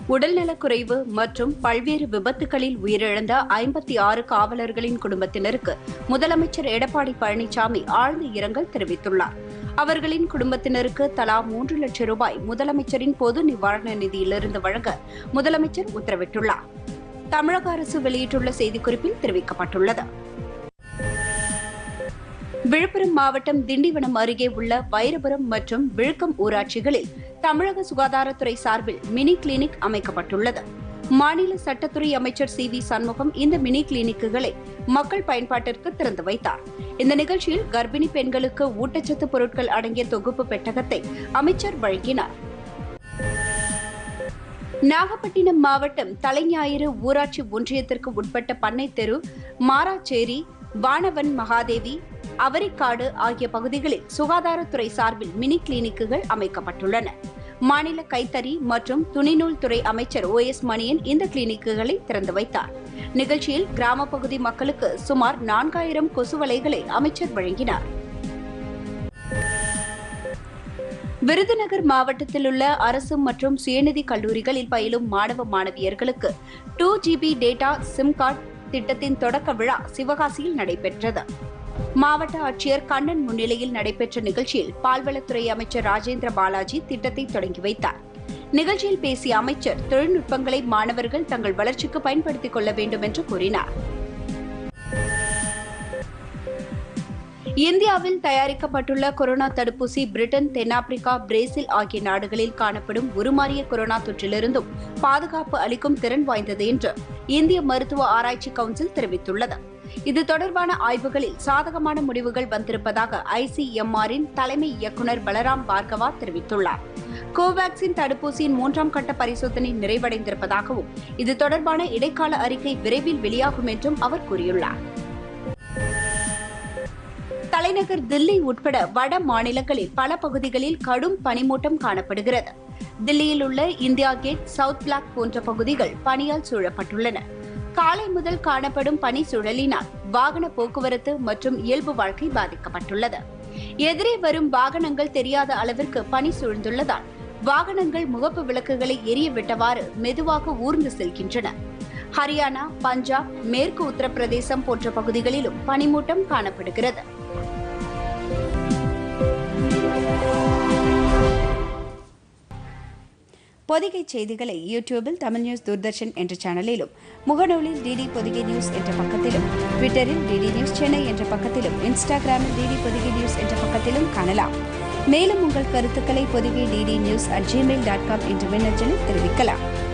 உடல்நலக்குறைவு மற்றும் பல்வேறு விபத்துகளில் உயிரிழந்த ஐம்பத்தி ஆறு காவலர்களின் குடும்பத்தினருக்கு முதலமைச்சர் எடப்பாடி பழனிசாமி ஆழ்ந்த இரங்கல் தெரிவித்துள்ளார் அவர்களின் குடும்பத்தினருக்கு தலா மூன்று லட்சம் ரூபாய் முதலமைச்சரின் பொது நிவாரண நிதியிலிருந்து வழங்க முதலமைச்சர் உத்தரவிட்டுள்ளார் தமிழக அரசு வெளியிட்டுள்ள செய்திக்குறிப்பில் தெரிவிக்கப்பட்டுள்ளது விழுப்புரம் மாவட்டம் திண்டிவனம் அருகே உள்ள வைரபுரம் மற்றும் விழுக்கம் ஊராட்சிகளில் தமிழக சுகாதாரத்துறை சார்பில் மினி கிளினிக் அமைக்கப்பட்டுள்ளது மாநில சட்டத்துறை அமைச்சர் சி வி சண்முகம் இந்த மினி கிளினிக்குகளை மக்கள் பயன்பாட்டிற்கு திறந்து வைத்தார் இந்த நிகழ்ச்சியில் கர்ப்பிணி பெண்களுக்கு ஊட்டச்சத்து பொருட்கள் அடங்கிய தொகுப்பு பெட்டகத்தை அமைச்சர் வழங்கினார் நாகப்பட்டினம் மாவட்டம் தலைஞாயிறு ஊராட்சி ஒன்றியத்திற்கு உட்பட்ட பண்ணை தெரு மாராச்சேரி வானவன் மகாதேவி அவரிக்காடு ஆகிய பகுதிகளில் சுகாதாரத்துறை சார்பில் மினி கிளினிக்குகள் அமைக்கப்பட்டுள்ளன மாநில கைத்தறி மற்றும் துணிநூல் துறை அமைச்சர் ஓ எஸ் மணியன் இந்த கிளினிக்குகளை திறந்து வைத்தார் நிகழ்ச்சியில் கிராம பகுதி மக்களுக்கு சுமார் நான்காயிரம் கொசுவலைகளை அமைச்சர் வழங்கினார் விருதுநகர் மாவட்டத்தில் உள்ள அரசு மற்றும் சுயநிதி கல்லூரிகளில் பயிலும் மாணவ மாணவியர்களுக்கு two GB data SIM card திட்டத்தின் தொடக்க விழா சிவகாசியில் நடைபெற்றது மாவட்ட ஆட்சியர் கண்ணன் முன்னிலையில் நடைபெற்ற நிகழ்ச்சியில் பால்வளத்துறை அமைச்சர் ராஜேந்திர பாலாஜி திட்டத்தை தொடங்கி வைத்தார் நிகழ்ச்சியில் பேசிய அமைச்சர் தொழில்நுட்பங்களை மாணவர்கள் தங்கள் வளர்ச்சிக்கு பயன்படுத்திக் கொள்ள வேண்டும் என்று கூறினார் இந்தியாவில் தயாரிக்கப்பட்டுள்ள கொரோனா தடுப்பூசி பிரிட்டன் தென்னாப்பிரிக்கா பிரேசில் ஆகிய நாடுகளில் காணப்படும் உருமாறிய கொரோனா தொற்றிலிருந்தும் பாதுகாப்பு அளிக்கும் திறன் வாய்ந்தது என்று இந்திய மருத்துவ ஆராய்ச்சி கவுன்சில் தெரிவித்துள்ளது இது தொடர்பான ஆய்வுகளில் சாதகமான முடிவுகள் வந்திருப்பதாக ஐசிஎம்ஆரின் தலைமை இயக்குநர் பலராம் பார்கவா தெரிவித்துள்ளார் கோவாக்சின் தடுப்பூசியின் மூன்றாம் கட்ட பரிசோதனை நிறைவடைந்திருப்பதாகவும் இது தொடர்பான இடைக்கால அறிக்கை விரைவில் வெளியாகும் என்றும் அவர் கூறியுள்ளார் தலைநகர் தில்லி உட்பட வட மாநிலங்களில் பல பகுதிகளில் கடும் பனிமூட்டம் காணப்படுகிறது தில்லியில் உள்ள இந்தியா கேட் சவுத் பிளாக் போன்ற பகுதிகள் பனியால் சூழப்பட்டுள்ளன காலை முதல் காணப்படும் பனி சுழலினால் வாகன போக்குவரத்து மற்றும் இயல்பு வாழ்க்கை பாதிக்கப்பட்டுள்ளது எதிரே வரும் வாகனங்கள் தெரியாத அளவிற்கு பனி சூழ்ந்துள்ளதால் வாகனங்கள் முகப்பு விளக்குகளை எரிய விட்டவாறு மெதுவாக ஊர்ந்து செல்கின்றன ஹரியானா பஞ்சாப் மேற்கு உத்தரப்பிரதேசம் போன்ற பகுதிகளிலும் பனிமூட்டம் காணப்படுகிறது பொதிகை செய்திகளை யூடியூபில் தமிழ் நியூஸ் தூர்தர்ஷன் என்ற சேனலிலும் முகநூலில் டிடி பொதிகை நியூஸ் என்ற பக்கத்திலும் ட்விட்டரில் டிடி நியூஸ் சென்னை என்ற பக்கத்திலும் இன்ஸ்டாகிராமில் டிடி பொதிகை நியூஸ் என்ற பக்கத்திலும் காணலாம் மேலும் உங்கள் கருத்துக்களை Podhigai DD news at gmail dot com என்ற மின்னஞ்சலில் தெரிவிக்கலாம்